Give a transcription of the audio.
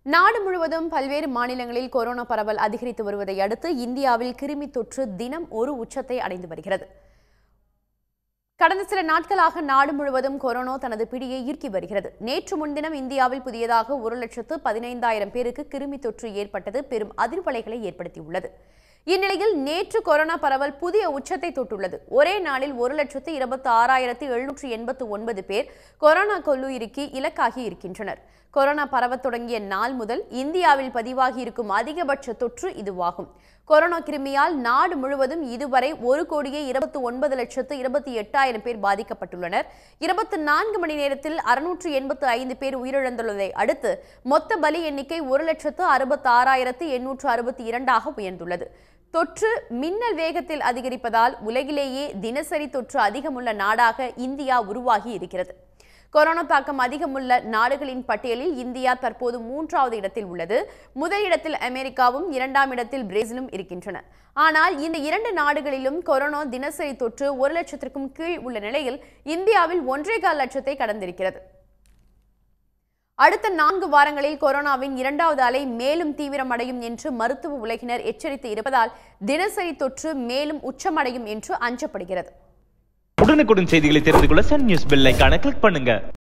நாடு முழுவதும் பல்வேறு மாநிலங்களில் கொரோனா பரவல் அதிகரித்து வருவதை அடுத்து இந்தியாவில் கிருமி தொற்று தினம் ஒரு உச்சத்தை அடைந்து வருகிறது கடந்த சில நாட்களாக நாடு முழுவதும் கொரோனா தனது பிடியை ஈர்க்கி வருகிறது நேற்று முன்தினம் இந்தியாவில் புதியதாக ஒரு லட்சத்து பதினைந்தாயிரம் பேருக்கு கிருமி தொற்று ஏற்பட்டது பெரும் அதிர்வலைகளை ஏற்படுத்தியுள்ளது இந்நிலையில் நேற்று கொரோனா பரவல் புதிய உச்சத்தை தொட்டுள்ளது ஒரே நாளில் ஒரு லட்சத்து இருபத்தி ஆறாயிரத்து எழுநூற்று எண்பத்து ஒன்பது பேர் கொரோனா கொல்லுயிருக்கு இலக்காகி இருக்கின்றனர் கொரோனா பரவத் தொடங்கிய நாள் முதல் இந்தியாவில் பதிவாகி இருக்கும் அதிகபட்ச தொற்று இதுவாகும் கொரோனா கிருமியால் நாடு முழுவதும் இதுவரை ஒரு கோடியே இருபத்தி ஒன்பது லட்சத்து இருபத்தி எட்டாயிரம் பேர் பாதிக்கப்பட்டுள்ளனர் இருபத்தி நான்கு மணி நேரத்தில் அறுநூற்று எண்பத்து ஐந்து பேர் உயிரிழந்துள்ளதை அடுத்து மொத்த பலி எண்ணிக்கை ஒரு லட்சத்து அறுபத்தி ஆறாயிரத்து எண்ணூற்று அறுபத்தி இரண்டாக உயர்ந்துள்ளது தொற்று மின்னல் வேகத்தில் அதிகரிப்பதால் உலகிலேயே தினசரி தொற்று அதிகமுள்ள நாடாக இந்தியா உருவாகி இருக்கிறது கொரோனா தாக்கம் அதிகமுள்ள நாடுகளின் பட்டியலில் இந்தியா தற்போது மூன்றாவது இடத்தில் உள்ளது முதல் இடத்தில் அமெரிக்காவும் இரண்டாம் இடத்தில் பிரேசிலும் இருக்கின்றன ஆனால் இந்த இரண்டு நாடுகளிலும் கொரோனா தினசரி தொற்று ஒரு லட்சத்திற்கும் கீழ் உள்ள நிலையில் இந்தியாவில் ஒன்றே கால் லட்சத்தை கடந்திருக்கிறது அடுத்த நான்கு வாரங்களில் கொரோனாவின் இரண்டாவது அலை மேலும் தீவிரமடையும் என்று மருத்துவ உலகினர் எச்சரித்து இருப்பதால் தினசரி தொற்று மேலும் உச்சமடையும் என்று அஞ்சப்படுகிறது உடனுக்குடன் செய்திகளை தெரிந்து கொள்ள சன் நியூஸ் பெல் ஐகானை கிளிக் பண்ணுங்க